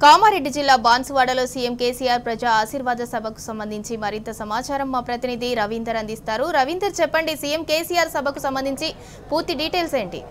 కామారెడ్డి జిల్లా బాన్సువాడలో సీఎం కేసీఆర్ ప్రజా ఆశీర్వాద సభకు సంబంధించి మరింత సమాచారం మా ప్రతినిధి రవీందర్ అందిస్తారు రవీందర్ చెప్పండి సీఎం కేసీఆర్ సభకు సంబంధించి పూర్తి డీటెయిల్స్ ఏంటి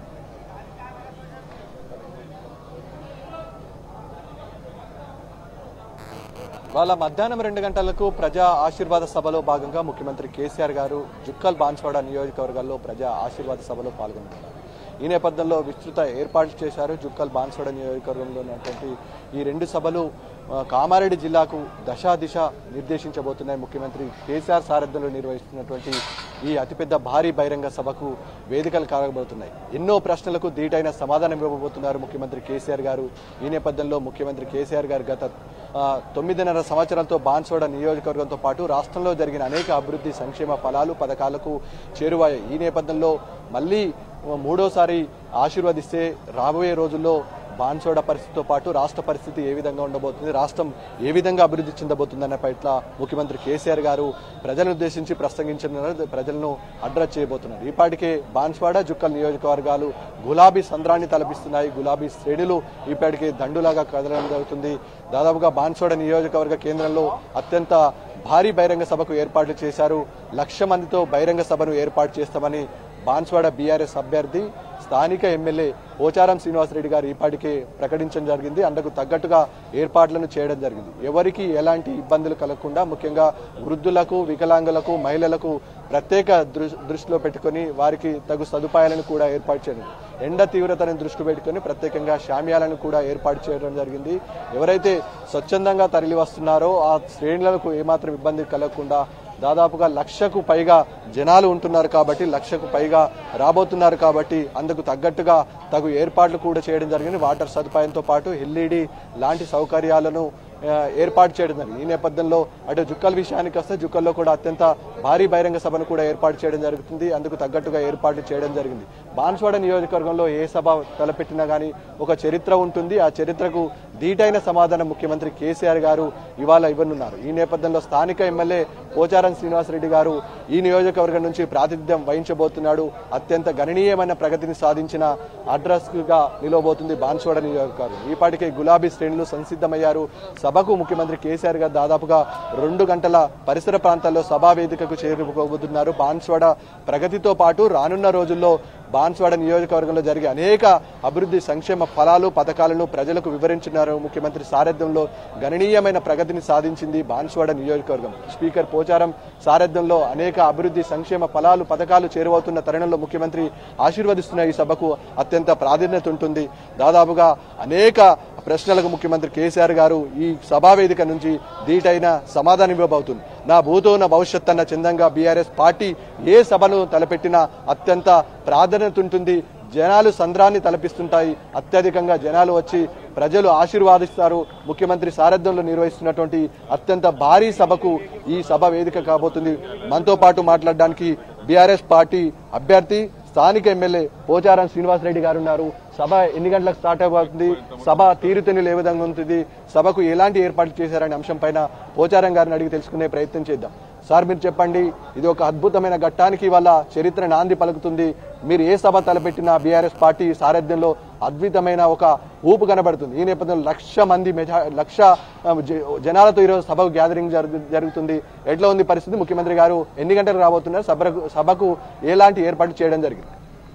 వాళ్ళ మధ్యాహ్నం రెండు గంటలకు ప్రజా ఆశీర్వాద సభలో భాగంగా ముఖ్యమంత్రి కేసీఆర్ గారు జుక్కల్ బాన్స్వాడ నియోజకవర్గాల్లో ప్రజా ఆశీర్వాద సభలో పాల్గొన్నారు ఈ నేపథ్యంలో విస్తృత ఏర్పాట్లు చేశారు జుక్కల్ బాన్స్వాడ నియోజకవర్గంలో ఉన్నటువంటి ఈ రెండు సభలు ఆ, కామారెడ్డి జిల్లాకు దశా దిశ నిర్దేశించబోతున్నాయి ముఖ్యమంత్రి కేసీఆర్ సారథ్యంలో నిర్వహిస్తున్నటువంటి ఈ అతిపెద్ద భారీ బహిరంగ సభకు వేదికలు కాగబోతున్నాయి ఎన్నో ప్రశ్నలకు ధీటైన సమాధానం ఇవ్వబోతున్నారు ముఖ్యమంత్రి కేసీఆర్ గారు ఈ నేపథ్యంలో ముఖ్యమంత్రి కేసీఆర్ గారు గత ఆ, తొమ్మిదిన్నర సంవత్సరాలతో బాన్సోడ నియోజకవర్గంతో పాటు రాష్ట్రంలో జరిగిన అనేక అభివృద్ధి సంక్షేమ ఫలాలు పథకాలకు చేరువయ్యాయి ఈ నేపథ్యంలో మళ్ళీ మూడోసారి ఆశీర్వదిస్తే రాబోయే రోజుల్లో బాన్సోడ పరిస్థితితో పాటు రాష్ట్ర పరిస్థితి ఏ విధంగా ఉండబోతుంది రాష్ట్రం ఏ విధంగా అభివృద్ధి చెందబోతుందన్న పట్ల ముఖ్యమంత్రి కేసీఆర్ గారు ప్రజలను ఉద్దేశించి ప్రసంగించిన ప్రజలను అడ్రస్ చేయబోతున్నారు ఈపాటికే బాన్స్వాడ జుక్కల్ నియోజకవర్గాలు గులాబీ సంద్రాన్ని తలపిస్తున్నాయి గులాబీ శ్రేణులు ఈపాటికే దండులాగా కదలడం జరుగుతుంది దాదాపుగా బాన్స్వాడ నియోజకవర్గ కేంద్రంలో అత్యంత భారీ బహిరంగ సభకు ఏర్పాట్లు చేశారు లక్ష మందితో బహిరంగ సభను ఏర్పాటు చేస్తామని బాన్స్వాడ బీఆర్ఎస్ అభ్యర్థి స్థానిక ఎమ్మెల్యే పోచారం శ్రీనివాసరెడ్డి గారు ఈపాటికే ప్రకటించడం జరిగింది అందుకు తగ్గట్టుగా ఏర్పాట్లను చేయడం జరిగింది ఎవరికి ఎలాంటి ఇబ్బందులు కలగకుండా ముఖ్యంగా వృద్ధులకు వికలాంగులకు మహిళలకు ప్రత్యేక దృ- దృష్టిలో పెట్టుకొని వారికి తగు సదుపాయాలను కూడా ఏర్పాటు చేయడం ఎండ తీవ్రతను దృష్టి పెట్టుకొని ప్రత్యేకంగా శామ్యాలను కూడా ఏర్పాటు చేయడం జరిగింది ఎవరైతే స్వచ్ఛందంగా తరలి వస్తున్నారో ఆ శ్రేణులకు ఏమాత్రం ఇబ్బంది కలగకుండా దాదాపుగా లక్షకు పైగా జనాలు ఉంటున్నారు కాబట్టి లక్షకు పైగా రాబోతున్నారు కాబట్టి అందుకు తగ్గట్టుగా తగు ఏర్పాట్లు కూడా చేయడం జరిగింది వాటర్ సదుపాయంతో పాటు ఎల్ఈడి లాంటి సౌకర్యాలను ఆ, ఏర్పాటు చేయడం జరిగింది ఈ నేపథ్యంలో అటు జుక్కల్ విషయానికి వస్తే జుక్కల్లో కూడా అత్యంత భారీ బహిరంగ సభను కూడా ఏర్పాటు చేయడం జరుగుతుంది అందుకు తగ్గట్టుగా ఏర్పాట్లు చేయడం జరిగింది బాన్స్వాడ నియోజకవర్గంలో ఏ సభ తలపెట్టినా కానీ ఒక చరిత్ర ఉంటుంది ఆ చరిత్రకు ధీటైన సమాధానం ముఖ్యమంత్రి కేసీఆర్ గారు ఇవాళ ఇవ్వనున్నారు ఈ నేపథ్యంలో స్థానిక ఎమ్మెల్యే పోచారం శ్రీనివాసరెడ్డి గారు ఈ నియోజకవర్గం నుంచి ప్రాతినిధ్యం వహించబోతున్నాడు అత్యంత గణనీయమైన ప్రగతిని సాధించిన అడ్రస్ గా నిలవబోతుంది బాన్స్వాడ నియోజకవర్గం ఈపాటికే గులాబీ శ్రేణులు సంసిద్ధమయ్యారు సభకు ముఖ్యమంత్రి కేసీఆర్ గారు దాదాపుగా రెండు గంటల పరిసర ప్రాంతాల్లో సభా వేదికకు చేరుకోబోతున్నారు బాన్స్వాడ ప్రగతితో పాటు రానున్న రోజుల్లో బాన్స్వాడ నియోజకవర్గంలో జరిగే అనేక అభివృద్ధి సంక్షేమ ఫలాలు పథకాలను ప్రజలకు వివరించినారు ముఖ్యమంత్రి సారథ్యంలో గణనీయమైన ప్రగతిని సాధించింది బాన్స్వాడ నియోజకవర్గం స్పీకర్ పోచారం సారథ్యంలో అనేక అభివృద్ధి సంక్షేమ ఫలాలు పథకాలు చేరువవుతున్న తరుణంలో ముఖ్యమంత్రి ఆశీర్వదిస్తున్న ఈ సభకు అత్యంత ప్రాధాన్యత ఉంటుంది దాదాపుగా అనేక ప్రశ్నలకు ముఖ్యమంత్రి కేసీఆర్ గారు ఈ సభా వేదిక నుంచి ధీటైన సమాధానం ఇవ్వబోతుంది నా భూతో నా భవిష్యత్ అన్న చందంగా బీఆర్ఎస్ పార్టీ ఏ సభను తలపెట్టినా అత్యంత ప్రాధాన్యత ఉంటుంది జనాలు సంద్రాన్ని తలపిస్తుంటాయి అత్యధికంగా జనాలు వచ్చి ప్రజలు ఆశీర్వాదిస్తారు ముఖ్యమంత్రి సారథ్యంలో నిర్వహిస్తున్నటువంటి అత్యంత భారీ సభకు ఈ సభ వేదిక కాబోతుంది మనతో పాటు మాట్లాడడానికి బీఆర్ఎస్ పార్టీ అభ్యర్థి స్థానిక ఎమ్మెల్యే పోచారం శ్రీనివాసరెడ్డి గారు ఉన్నారు సభ ఎన్ని గంటలకు స్టార్ట్ అవుతుంది సభ తీరుతెన్నులు ఏ విధంగా ఉంటుంది సభకు ఎలాంటి ఏర్పాట్లు చేశారనే అంశం పైన పోచారం గారిని అడిగి తెలుసుకునే ప్రయత్నం చేద్దాం సార్ మీరు చెప్పండి ఇది ఒక అద్భుతమైన ఘట్టానికి వల్ల చరిత్ర నాంది పలుకుతుంది మీరు ఏ సభ తలపెట్టినా బీఆర్ఎస్ పార్టీ సారథ్యంలో అద్భుతమైన ఒక ఊపు కనబడుతుంది ఈ నేపథ్యంలో లక్ష మంది మెజా లక్ష ఆ, జ- జనాలతో ఈరోజు సభకు గ్యాదరింగ్ జరుగు- జరుగుతుంది ఎట్లా ఉంది పరిస్థితి ముఖ్యమంత్రి గారు ఎన్ని గంటలకు రాబోతున్నారు సభకు సభకు ఎలాంటి ఏర్పాట్లు చేయడం జరిగింది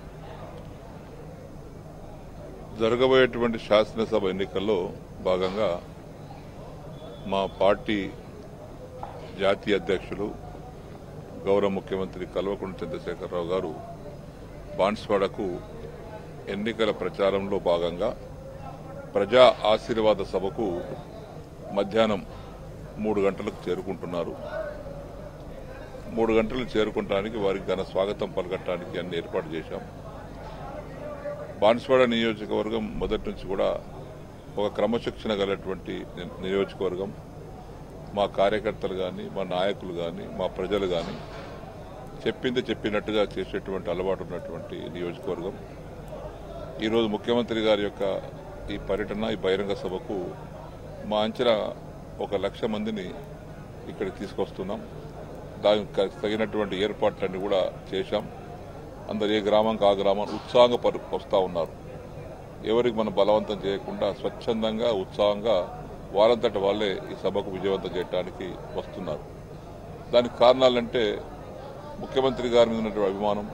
జరగబోయేటువంటి శాసనసభ ఎన్నికల్లో భాగంగా మా పార్టీ జాతీయ అధ్యక్షులు గౌరవ ముఖ్యమంత్రి కల్వకుంట్ల చంద్రశేఖరరావు గారు బాన్స్వాడకు ఎన్నికల ప్రచారంలో భాగంగా ప్రజా ఆశీర్వాద సభకు మధ్యాహ్నం మూడు గంటలకు చేరుకుంటున్నారు మూడు గంటలు చేరుకుంటానికి వారికి ఘన స్వాగతం పలకటానికి అన్ని ఏర్పాటు చేశాం బాన్స్వాడ నియోజకవర్గం మొదటి నుంచి కూడా ఒక క్రమశిక్షణ గలటువంటి ని- నియోజకవర్గం మా కార్యకర్తలు కానీ మా నాయకులు కానీ మా ప్రజలు కానీ చెప్పింది చెప్పినట్టుగా చేసేటువంటి అలవాటు ఉన్నటువంటి నియోజకవర్గం ఈరోజు ముఖ్యమంత్రి గారి యొక్క ఈ పర్యటన ఈ బహిరంగ సభకు మా అంచనా ఒక లక్ష మందిని ఇక్కడికి తీసుకొస్తున్నాం దానికి తగినటువంటి ఏర్పాట్లన్నీ కూడా చేశాం అందరు ఏ గ్రామంకి ఆ గ్రామం ఉత్సాహంగా పరు వస్తూ ఉన్నారు ఎవరికి మనం బలవంతం చేయకుండా స్వచ్ఛందంగా ఉత్సాహంగా వాళ్ళంతట వాళ్ళే ఈ సభకు విజయవంతం చేయడానికి వస్తున్నారు దానికి కారణాలంటే ముఖ్యమంత్రి గారి మీద ఉన్నటువంటి అభిమానం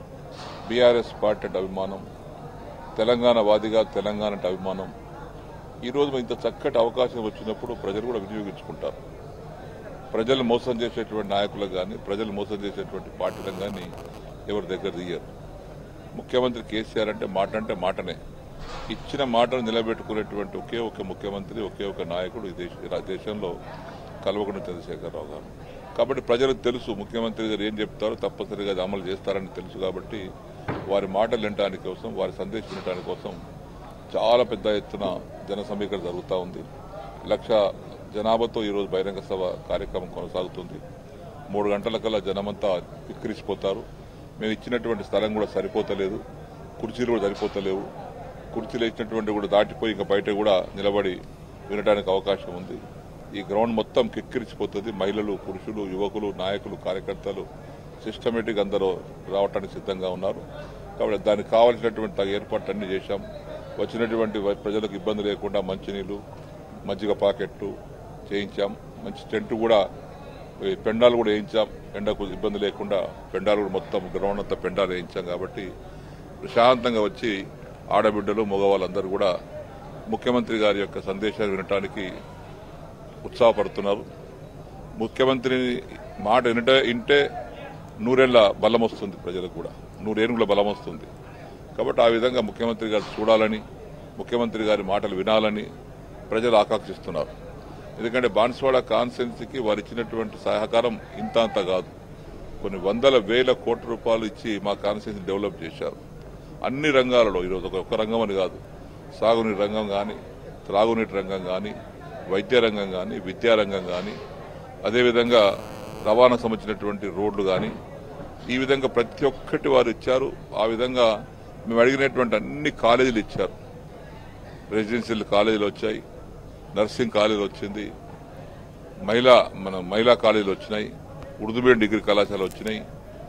బీఆర్ఎస్ పార్టీ అంటే అభిమానం తెలంగాణ వాదిగా తెలంగాణ అంటే అభిమానం ఈరోజు ఇంత చక్కటి అవకాశం వచ్చినప్పుడు ప్రజలు కూడా వినియోగించుకుంటారు ప్రజలు మోసం చేసేటువంటి నాయకులకు కానీ ప్రజలు మోసం చేసేటువంటి పార్టీలకు కానీ ఎవరి దగ్గర దియ్యరు ముఖ్యమంత్రి కేసీఆర్ అంటే మాట అంటే మాటనే ఇచ్చిన మాటను నిలబెట్టుకునేటువంటి ఒకే ఒక ముఖ్యమంత్రి ఒకే ఒక నాయకుడు ఈ దేశ ఈ దేశంలో కల్వకుంట్ల చంద్రశేఖరరావు గారు కాబట్టి ప్రజలకు తెలుసు ముఖ్యమంత్రి గారు ఏం చెప్తారో తప్పనిసరిగా అది అమలు చేస్తారని తెలుసు కాబట్టి వారి మాటలు వినడానికి కోసం వారి సందేశం వినడానికి కోసం చాలా పెద్ద ఎత్తున జన సమీకరణ జరుగుతూ ఉంది లక్ష జనాభాతో ఈరోజు బహిరంగ సభ కార్యక్రమం కొనసాగుతుంది మూడు గంటల కల్లా జనమంతా విక్కిరిసిపోతారు మేము ఇచ్చినటువంటి స్థలం కూడా సరిపోతలేదు కుర్చీలు కూడా సరిపోతలేవు కుర్చీలు ఇచ్చినటువంటి కూడా దాటిపోయి ఇంకా బయట కూడా నిలబడి వినడానికి అవకాశం ఉంది ఈ గ్రౌండ్ మొత్తం కిక్కిరిసిపోతుంది మహిళలు పురుషులు యువకులు నాయకులు కార్యకర్తలు సిస్టమేటిక్ అందరూ రావడానికి సిద్ధంగా ఉన్నారు కాబట్టి దానికి కావాల్సినటువంటి తగు ఏర్పాట్లన్నీ చేశాం వచ్చినటువంటి వ- ప్రజలకు ఇబ్బంది లేకుండా మంచినీళ్లు మజ్జిగ పాకెట్టు చేయించాం మంచి టెంట్ కూడా ఈ పెండాలు కూడా వేయించాం ఎండకు ఇబ్బంది లేకుండా పెండాలు కూడా మొత్తం గ్రౌండ్ అంతా పెండాలు వేయించాం కాబట్టి ప్రశాంతంగా వచ్చి ఆడబిడ్డలు మగవాళ్ళందరూ కూడా ముఖ్యమంత్రి గారి యొక్క సందేశాలు వినటానికి ఉత్సాహపడుతున్నారు ముఖ్యమంత్రి మాట వినట ఇంటే నూరేళ్ల బలం వస్తుంది ప్రజలకు కూడా నూరేనుగుల బలం వస్తుంది కాబట్టి ఆ విధంగా ముఖ్యమంత్రి గారు చూడాలని ముఖ్యమంత్రి గారి మాటలు వినాలని ప్రజలు ఆకాంక్షిస్తున్నారు ఎందుకంటే బాన్స్వాడ కాన్సెన్సీకి వారు ఇచ్చినటువంటి సహకారం ఇంత అంత కాదు కొన్ని వందల వేల కోట్ల రూపాయలు ఇచ్చి మా కాన్సెన్సీ డెవలప్ చేశారు అన్ని రంగాలలో ఈరోజు ఒక ఒక్క రంగం అని కాదు సాగునీటి రంగం కానీ త్రాగునీటి రంగం కానీ వైద్య రంగం కానీ విద్యారంగం కానీ అదేవిధంగా రవాణా సంబంధించినటువంటి రోడ్లు కానీ ఈ విధంగా ప్రతి ఒక్కటి వారు ఇచ్చారు ఆ విధంగా మేము అడిగినటువంటి అన్ని కాలేజీలు ఇచ్చారు రెసిడెన్షియల్ కాలేజీలు వచ్చాయి నర్సింగ్ కాలేజీలు వచ్చింది మహిళా మన మహిళా కాలేజీలు వచ్చినాయి ఉర్దూ మీడియం డిగ్రీ కళాశాల వచ్చినాయి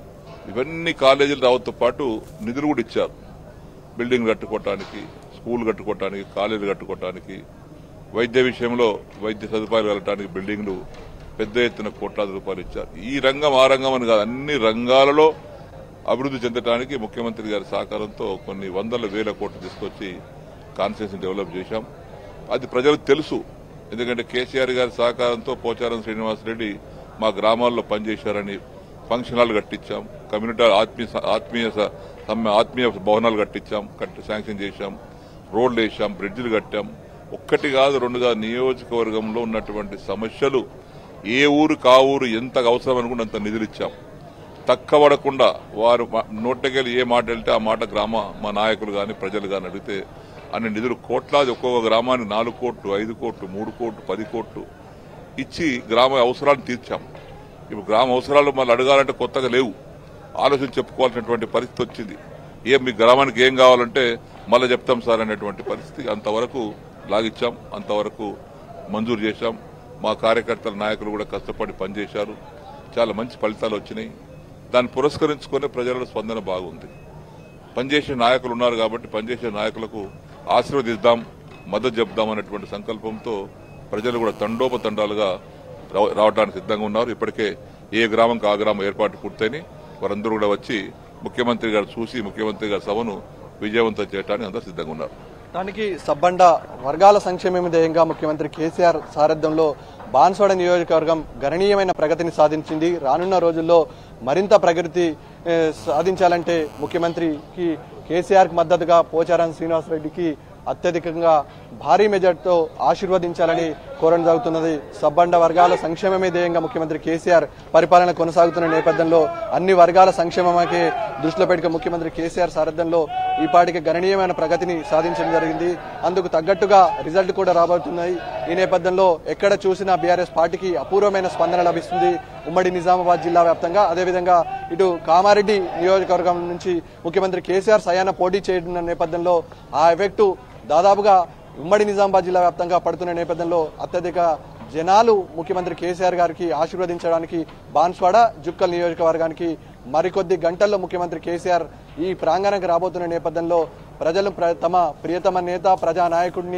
ఇవన్నీ కాలేజీలు రావడంతో పాటు నిధులు కూడా ఇచ్చారు బిల్డింగ్ కట్టుకోవటానికి స్కూల్ కట్టుకోవటానికి కాలేజీలు కట్టుకోవటానికి వైద్య విషయంలో వైద్య సదుపాయాలు కలగటానికి బిల్డింగ్లు పెద్ద ఎత్తున కోట్లాది రూపాయలు ఇచ్చారు ఈ రంగం ఆ రంగం అని కాదు అన్ని రంగాలలో అభివృద్ధి చెందడానికి ముఖ్యమంత్రి గారి సహకారంతో కొన్ని వందల వేల కోట్లు తీసుకొచ్చి కాన్స్టిట్యూన్సీ డెవలప్ చేశాం అది ప్రజలకు తెలుసు ఎందుకంటే కేసీఆర్ గారి సహకారంతో పోచారం శ్రీనివాసరెడ్డి మా గ్రామాల్లో పనిచేశారని ఫంక్షన్ హాల్ కట్టించాం కమ్యూనిటీ ఆత్మీయ ఆత్మీయ స- సమ్మె ఆత్మీయ భవనాలు కట్టించాం కట్టి శాంక్షన్ చేశాం రోడ్లు వేసాం బ్రిడ్జిలు కట్టాం ఒక్కటి కాదు రెండు కాదు నియోజకవర్గంలో ఉన్నటువంటి సమస్యలు ఏ ఊరు కా ఊరు ఎంత అవసరం అనుకుంటే అంత నిధులు ఇచ్చాం తక్కబడకుండా వారు మా- నోటికెళ్ళి ఏ మాట వెళ్తే ఆ మాట గ్రామ మా నాయకులు కానీ ప్రజలు కానీ అడిగితే అన్ని నిధులు కోట్లాది ఒక్కొక్క గ్రామానికి నాలుగు కోట్లు ఐదు కోట్లు మూడు కోట్లు పది కోట్లు ఇచ్చి గ్రామ అవసరాలను తీర్చాం ఇప్పుడు గ్రామ అవసరాలు మళ్ళీ అడగాలంటే కొత్తగా లేవు ఆలోచన చెప్పుకోవాల్సినటువంటి పరిస్థితి వచ్చింది ఏం మీ గ్రామానికి ఏం కావాలంటే మళ్ళీ చెప్తాం సార్ అనేటువంటి పరిస్థితి అంతవరకు లాగిచ్చాం అంతవరకు మంజూరు చేశాం మా కార్యకర్తల నాయకులు కూడా కష్టపడి పనిచేశారు చాలా మంచి ఫలితాలు వచ్చినాయి దాన్ని పురస్కరించుకునే ప్రజల స్పందన బాగుంది పనిచేసే నాయకులు ఉన్నారు కాబట్టి పనిచేసే నాయకులకు ఆశీర్వదిద్దాం మద్దతు చెప్దాం అనేటువంటి సంకల్పంతో ప్రజలు కూడా తండోపతండాలుగా రావ- రావడానికి సిద్ధంగా ఉన్నారు ఇప్పటికే ఏ గ్రామంకి ఆ గ్రామం ఏర్పాటు పూర్తయినాయి వారందరూ కూడా వచ్చి ముఖ్యమంత్రి గారు చూసి ముఖ్యమంత్రి గారి సభను విజయవంతం చేయడానికి అందరూ సిద్ధంగా ఉన్నారు దానికి సబ్బండ వర్గాల సంక్షేమం ధ్యేయంగా ముఖ్యమంత్రి కేసీఆర్ సారథ్యంలో బాన్స్వాడ నియోజకవర్గం గణనీయమైన ప్రగతిని సాధించింది రానున్న రోజుల్లో మరింత ప్రగతి ఏ, సాధించాలంటే ముఖ్యమంత్రికి కేసీఆర్కి మద్దతుగా పోచారం శ్రీనివాసరెడ్డికి అత్యధికంగా భారీ మెజార్టీతో ఆశీర్వదించాలని కోరడం జరుగుతున్నది సబ్బండ వర్గాల సంక్షేమమే ధ్యేయంగా ముఖ్యమంత్రి కేసీఆర్ పరిపాలన కొనసాగుతున్న నేపథ్యంలో అన్ని వర్గాల సంక్షేమకే దృష్టిలో పెట్టుకుని ముఖ్యమంత్రి కేసీఆర్ సారథ్యంలో ఈ పాటికి గణనీయమైన ప్రగతిని సాధించడం జరిగింది అందుకు తగ్గట్టుగా రిజల్ట్ కూడా రాబోతున్నాయి ఈ నేపథ్యంలో ఎక్కడ చూసినా బీఆర్ఎస్ పార్టీకి అపూర్వమైన స్పందన లభిస్తుంది ఉమ్మడి నిజామాబాద్ జిల్లా వ్యాప్తంగా అదేవిధంగా ఇటు కామారెడ్డి నియోజకవర్గం నుంచి ముఖ్యమంత్రి కేసీఆర్ సయాన పోటీ చేయనున్న నేపథ్యంలో ఆ ఎఫెక్టు దాదాపుగా ఉమ్మడి నిజామాబాద్ జిల్లా వ్యాప్తంగా పడుతున్న నేపథ్యంలో అత్యధిక జనాలు ముఖ్యమంత్రి కేసీఆర్ గారికి ఆశీర్వదించడానికి బాన్స్వాడ జుక్కల్ నియోజకవర్గానికి మరికొద్ది గంటల్లో ముఖ్యమంత్రి కేసీఆర్ ఈ ప్రాంగణానికి రాబోతున్న నేపథ్యంలో ప్రజలు ప్ర- తమ ప్రియతమ నేత ప్రజానాయకుడిని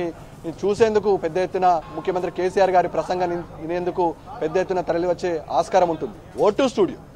ఇది చూసేందుకు పెద్ద ఎత్తున ముఖ్యమంత్రి కేసీఆర్ గారి ప్రసంగాన్ని వినేందుకు పెద్ద ఎత్తున తరలి వచ్చే ఆస్కారం ఉంటుంది ఓటు స్టూడియో